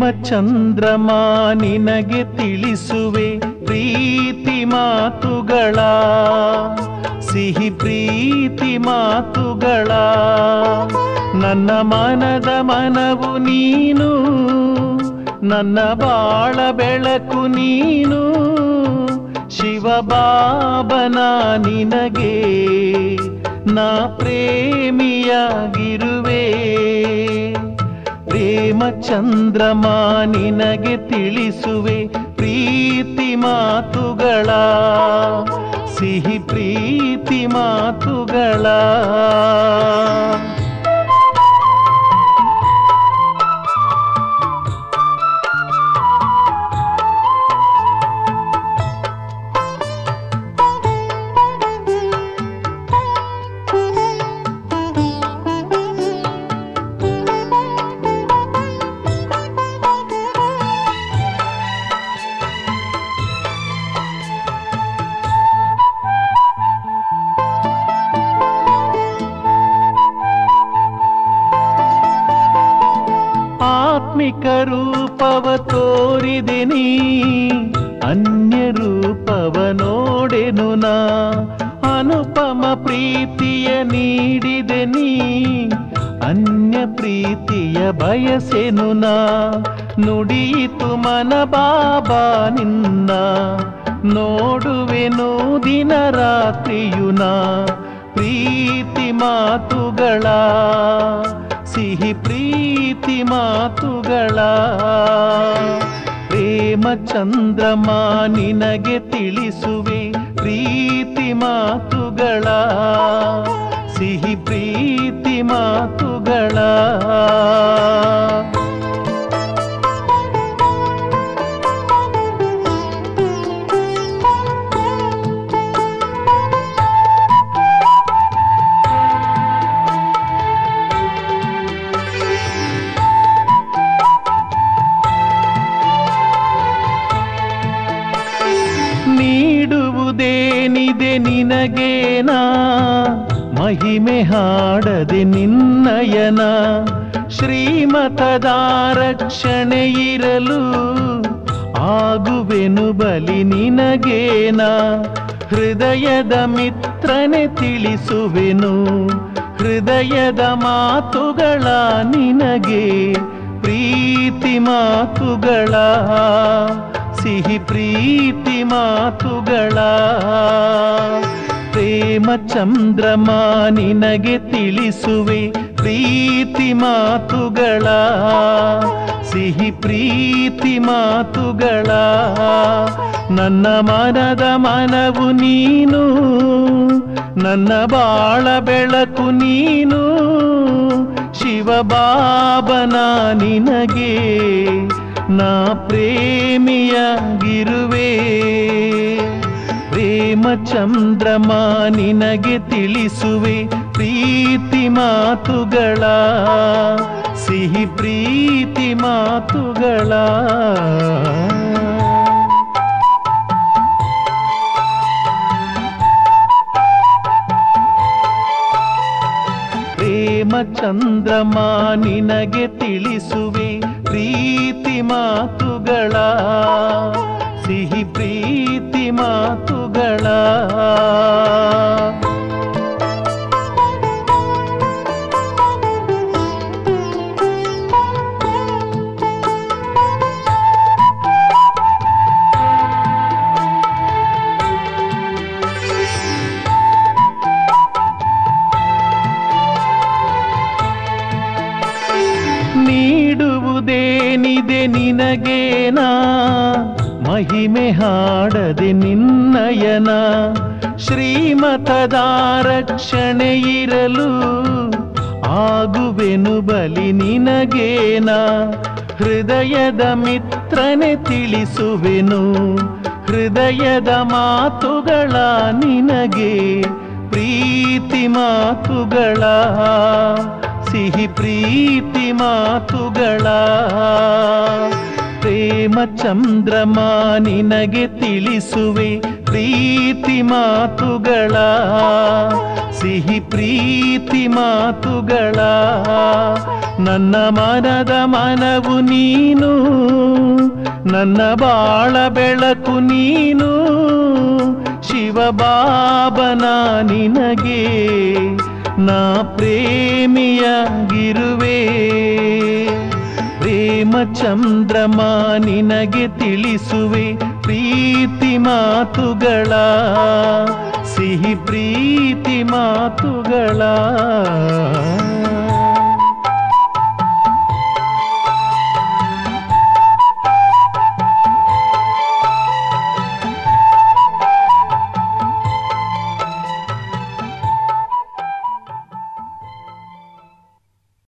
ಚಂದ್ರಮ ನಿನಗೆ ತಿಳಿಸುವೆ ಪ್ರೀತಿ ಮಾತುಗಳ ಸಿಹಿ ಪ್ರೀತಿ ಮಾತುಗಳ ನನ್ನ ಮನದ ಮನವು ನೀನು ನನ್ನ ಬಾಳ ಬೆಳಕು ನೀನು ಶಿವಬಾಬನ ನಿನಗೆ ನಾ ಪ್ರೇಮಿಯಾಗಿರುವೆ ಪ್ರೇಮ ಚಂದ್ರಮ ನಿನಗೆ ತಿಳಿಸುವೆ ಪ್ರೀತಿ ಮಾತುಗಳ ಸಿಹಿ ಪ್ರೀತಿ ಮಾತುಗಳ ಆತ್ಮಿಕ ರೂಪವ ತೋರಿದೆ ನೀ ಅನ್ಯ ರೂಪವ ನೋಡೆನು ನಾ ಅನುಪಮ ಪ್ರೀತಿಯ ನೀಡಿದೆ ನೀ ಅನ್ಯ ಪ್ರೀತಿಯ ಬಯಸೆನು ನಾ ನುಡಿಯಿತು ಮನ ಬಾಬಾ ನಿನ್ನ ನೋಡುವೆನು ದಿನ ರಾತ್ರಿಯು ನಾ ಪ್ರೀತಿ ಮಾತುಗಳ ಸಿಹಿ ಪ್ರೀತಿ ಮಾತುಗಳ ಪ್ರೇಮ ಚಂದ್ರಮ ನಿನಗೆ ತಿಳಿಸುವೆ ಪ್ರೀತಿ ಮಾತುಗಳ ಸಿಹಿ ಪ್ರೀತಿ ಮಾತುಗಳ ನೀಡುವುದೇನಿದೆ ನಿನಗೇನ ಮಹಿಮೆ ಹಾಡದೆ ನಿನ್ನಯನ ಶ್ರೀಮತದ ರಕ್ಷಣೆ ಇರಲು ಆಗುವೆನು ಬಲಿ ನಿನಗೇನ ಹೃದಯದ ಮಿತ್ರನೆ ತಿಳಿಸುವೆನು ಹೃದಯದ ಮಾತುಗಳ ನಿನಗೆ ಪ್ರೀತಿ ಮಾತುಗಳ ಸಿಹಿ ಪ್ರೀತಿ ಮಾತುಗಳ ಪ್ರೇಮ ಚಂದ್ರಮ ನಿನಗೆ ತಿಳಿಸುವೆ ಪ್ರೀತಿ ಮಾತುಗಳ ಸಿಹಿ ಪ್ರೀತಿ ಮಾತುಗಳ ನನ್ನ ಮನದ ಮನವು ನೀನು ನನ್ನ ಬಾಳ ಬೆಳಕು ನೀನು ಶಿವಬಾಬನ ನಿನಗೆ ನಾ ಪ್ರೇಮಿಯಾಗಿರುವೆ ಪ್ರೇಮ ಚಂದ್ರಮ ನಿನಗೆ ತಿಳಿಸುವೆ ಪ್ರೀತಿ ಮಾತುಗಳ ಸಿಹಿ ಪ್ರೀತಿ ಮಾತುಗಳ ಪ್ರೇಮ ಚಂದ್ರಮ ನಿನಗೆ ತಿಳಿಸುವೆ ಪ್ರೀತಿ ಮಾತುಗಳ ಸಿಹಿ ಪ್ರೀತಿ ಮಾತುಗಳ ನೀಡುವುದೇನಿದೆ ನಿನಗೇನ ಮಹಿಮೆ ಹಾಡದೆ ನಿನ್ನಯನ ಶ್ರೀಮತದ ರಕ್ಷಣೆ ಇರಲು ಆಗುವೆನು ಬಲಿ ನಿನಗೇನ ಹೃದಯದ ಮಿತ್ರನೆ ತಿಳಿಸುವೆನು ಹೃದಯದ ಮಾತುಗಳ ನಿನಗೆ ಪ್ರೀತಿ ಮಾತುಗಳ ಸಿಹಿ ಪ್ರೀತಿ ಮಾತುಗಳ ಪ್ರೇಮ ಚಂದ್ರಮ ನಿನಗೆ ತಿಳಿಸುವೆ ಪ್ರೀತಿ ಮಾತುಗಳ ಸಿಹಿ ಪ್ರೀತಿ ಮಾತುಗಳ ನನ್ನ ಮನದ ಮನವು ನೀನು ನನ್ನ ಬಾಳ ಬೆಳಕು ನೀನು ಶಿವಬಾಬನ ನಿನಗೆ ನಾ ಪ್ರೇಮಿಯಾಗಿರುವೆ ಪ್ರೇಮ ಚಂದ್ರಮ ನಿನಗೆ ತಿಳಿಸುವೆ ಪ್ರೀತಿ ಮಾತುಗಳ